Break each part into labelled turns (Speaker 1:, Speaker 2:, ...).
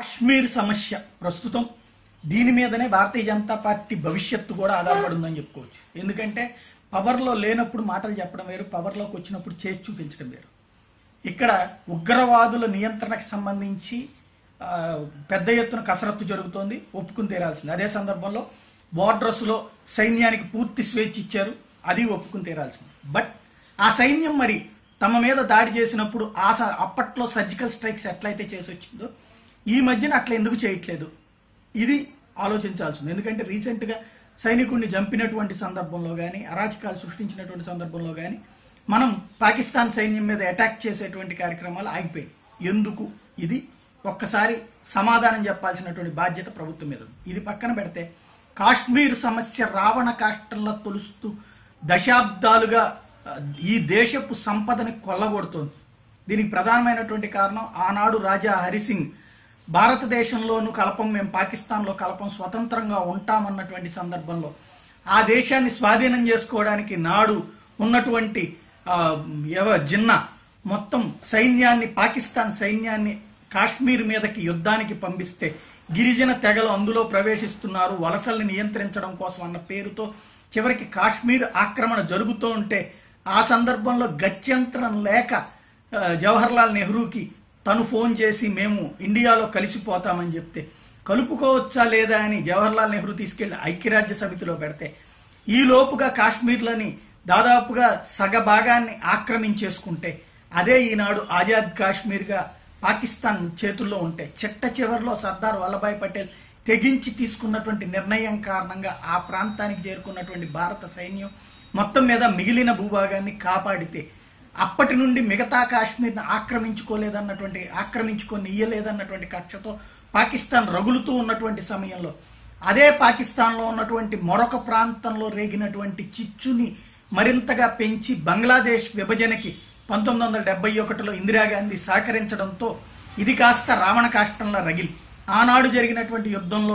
Speaker 1: కాశ్మీర్ సమస్య ప్రస్తుతం దీని మీదనే భారతీయ జనతా పార్టీ భవిష్యత్తు కూడా ఆధారపడి ఉందని చెప్పుకోవచ్చు ఎందుకంటే పవర్లో లేనప్పుడు మాటలు చెప్పడం వేరు పవర్లోకి వచ్చినప్పుడు చేసి చూపించడం వేరు ఇక్కడ ఉగ్రవాదుల నియంత్రణకు సంబంధించి ఆ, పెద్ద ఎత్తున కసరత్తు జరుగుతోంది ఒప్పుకుని తీరాల్సింది అదే సందర్భంలో బార్డర్స్ లో సైన్యానికి పూర్తి స్వేచ్ఛ ఇచ్చారు అది ఒప్పుకుని తీరాల్సింది బట్ ఆ సైన్యం మరి తమ మీద దాడి చేసినప్పుడు ఆ స- అప్పట్లో సర్జికల్ స్ట్రైక్స్ ఎట్లయితే చేసి వచ్చిందో ఈ మధ్యన అట్లా ఎందుకు చేయట్లేదు ఇది ఆలోచించాల్సింది ఎందుకంటే రీసెంట్ గా సైనికుడిని చంపినటువంటి సందర్భంలో కానీ అరాచకాలు సృష్టించినటువంటి సందర్భంలో కానీ మనం పాకిస్తాన్ సైన్యం మీద అటాక్ చేసేటువంటి కార్యక్రమాలు ఆగిపోయాయి ఎందుకు ఇది ఒక్కసారి సమాధానం చెప్పాల్సినటువంటి బాధ్యత ప్రభుత్వం మీద ఉంది ఇది పక్కన పెడితే కాశ్మీర్ సమస్య రావణ కాష్టంలో తొలుస్తూ దశాబ్దాలుగా ఆ, ఈ దేశపు సంపదని కొల్లగొడుతోంది దీనికి ప్రధానమైనటువంటి కారణం ఆనాడు రాజా హరిసింగ్ భారతదేశంలోను కలపం మేము పాకిస్తాన్లో కలపం స్వతంత్రంగా ఉంటామన్నటువంటి సందర్భంలో ఆ దేశాన్ని స్వాధీనం చేసుకోవడానికి నాడు ఉన్నటువంటి ఆ, ఎవ జిన్నా మొత్తం సైన్యాన్ని పాకిస్తాన్ సైన్యాన్ని కాశ్మీర్ మీదకి యుద్ధానికి పంపిస్తే గిరిజన తెగలు అందులో ప్రవేశిస్తున్నారు వలసల్ని నియంత్రించడం కోసం అన్న పేరుతో చివరికి కాశ్మీర్ ఆక్రమణ జరుగుతూ ఉంటే ఆ సందర్భంలో గత్యంతరం లేక ఆ, జవహర్లాల్ నెహ్రూకి తను ఫోన్ చేసి మేము ఇండియాలో కలిసిపోతామని చెప్తే కలుపుకోవచ్చా లేదా అని జవహర్లాల్ నెహ్రూ తీసుకెళ్లి ఐక్యరాజ్య సమితిలో పెడితే ఈ లోపుగా కాశ్మీర్లని దాదాపుగా సగ భాగాన్ని ఆక్రమించేసుకుంటే అదే ఈనాడు ఆజాద్ కాశ్మీర్గా పాకిస్తాన్ చేతుల్లో ఉంటే చిట్ట చివరిలో సర్దార్ వల్లభాయ్ పటేల్ తెగించి తీసుకున్నటువంటి నిర్ణయం కారణంగా ఆ ప్రాంతానికి చేరుకున్నటువంటి భారత సైన్యం మొత్తం మీద మిగిలిన భూభాగాన్ని కాపాడితే అప్పటి నుండి మిగతా కాశ్మీర్ని ఆక్రమించుకోలేదన్నటువంటి ఆక్రమించుకొని ఇయ్యలేదన్నటువంటి కక్షతో పాకిస్తాన్ రగులుతూ ఉన్నటువంటి సమయంలో అదే పాకిస్తాన్లో ఉన్నటువంటి మరొక ప్రాంతంలో రేగినటువంటి చిచ్చుని మరింతగా పెంచి బంగ్లాదేశ్ విభజనకి పంతొమ్మిది వందల డెబ్బై ఒకటిలో ఇందిరాగాంధీ సహకరించడంతో ఇది కాస్త రావణ కాష్టంలో రగిలి ఆనాడు జరిగినటువంటి యుద్ధంలో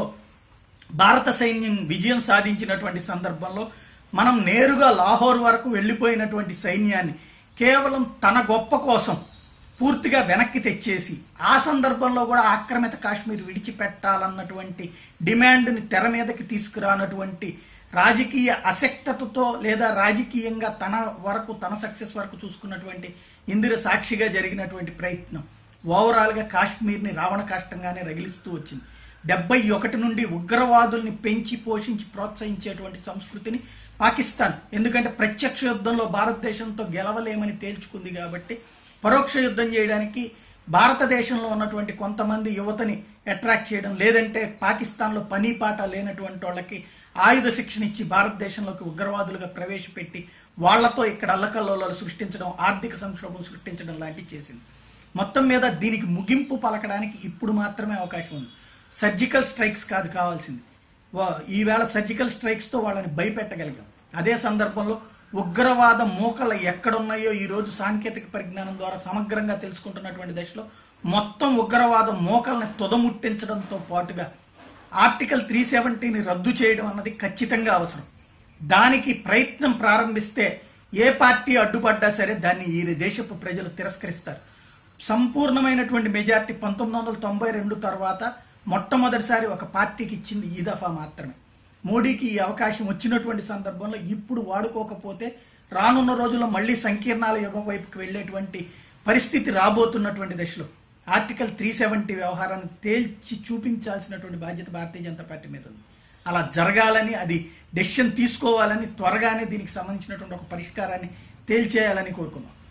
Speaker 1: భారత సైన్యం విజయం సాధించినటువంటి సందర్భంలో మనం నేరుగా లాహోర్ వరకు వెళ్లిపోయినటువంటి సైన్యాన్ని కేవలం తన గొప్ప కోసం పూర్తిగా వెనక్కి తెచ్చేసి ఆ సందర్భంలో కూడా ఆక్రమిత కాశ్మీర్ విడిచిపెట్టాలన్నటువంటి డిమాండ్ని తెర మీదకి తీసుకురానటువంటి రాజకీయ అసక్తతతో లేదా రాజకీయంగా తన వరకు తన సక్సెస్ వరకు చూసుకున్నటువంటి ఇందిర సాక్షిగా జరిగినటువంటి ప్రయత్నం ఓవరాల్ గా కాశ్మీర్ ని రావణ కాష్టంగానే రగిలిస్తూ వచ్చింది డెబ్బై ఒకటి నుండి ఉగ్రవాదుల్ని పెంచి పోషించి ప్రోత్సహించేటువంటి సంస్కృతిని పాకిస్తాన్ ఎందుకంటే ప్రత్యక్ష యుద్ధంలో భారతదేశంతో గెలవలేమని తేల్చుకుంది కాబట్టి పరోక్ష యుద్ధం చేయడానికి భారతదేశంలో ఉన్నటువంటి కొంతమంది యువతని అట్రాక్ట్ చేయడం లేదంటే పాకిస్తాన్లో పని పాట లేనటువంటి వాళ్ళకి ఆయుధ శిక్షణ ఇచ్చి భారతదేశంలోకి ఉగ్రవాదులుగా ప్రవేశపెట్టి వాళ్లతో ఇక్కడ అల్లకల్లోలాలు సృష్టించడం ఆర్థిక సంక్షోభం సృష్టించడం లాంటివి చేసింది మొత్తం మీద దీనికి ముగింపు పలకడానికి ఇప్పుడు మాత్రమే అవకాశం ఉంది సర్జికల్ స్ట్రైక్స్ కాదు కావాల్సింది వా- ఈవేళ సర్జికల్ స్ట్రైక్స్ తో వాళ్ళని భయపెట్టగలిగాం అదే సందర్భంలో ఉగ్రవాద మూకలు ఎక్కడున్నాయో ఈ రోజు సాంకేతిక పరిజ్ఞానం ద్వారా సమగ్రంగా తెలుసుకుంటున్నటువంటి దశలో మొత్తం ఉగ్రవాద మూకల్ని తుదముట్టించడంతో పాటుగా ఆర్టికల్ త్రీ సెవెంటీని రద్దు చేయడం అన్నది ఖచ్చితంగా అవసరం దానికి ప్రయత్నం ప్రారంభిస్తే ఏ పార్టీ అడ్డుపడ్డా సరే దాన్ని ఈ దేశపు ప్రజలు తిరస్కరిస్తారు సంపూర్ణమైనటువంటి మెజార్టీ పంతొమ్మిది వందల తొంభై రెండు తర్వాత మొట్టమొదటిసారి ఒక పార్టీకి ఇచ్చింది ఈ దఫా మాత్రమే మోడీకి ఈ అవకాశం వచ్చినటువంటి సందర్భంలో ఇప్పుడు వాడుకోకపోతే రానున్న రోజుల్లో మళ్ళీ సంకీర్ణాల యుగం వైపుకి వెళ్ళేటువంటి పరిస్థితి రాబోతున్నటువంటి దశలో ఆర్టికల్ త్రీ సెవెంటీ వ్యవహారాన్ని తేల్చి చూపించాల్సినటువంటి బాధ్యత భారతీయ జనతా పార్టీ మీద ఉంది అలా జరగాలని అది డెసిషన్ తీసుకోవాలని త్వరగానే దీనికి సంబంధించినటువంటి ఒక పరిష్కారాన్ని తేల్చేయాలని కోరుకున్నాం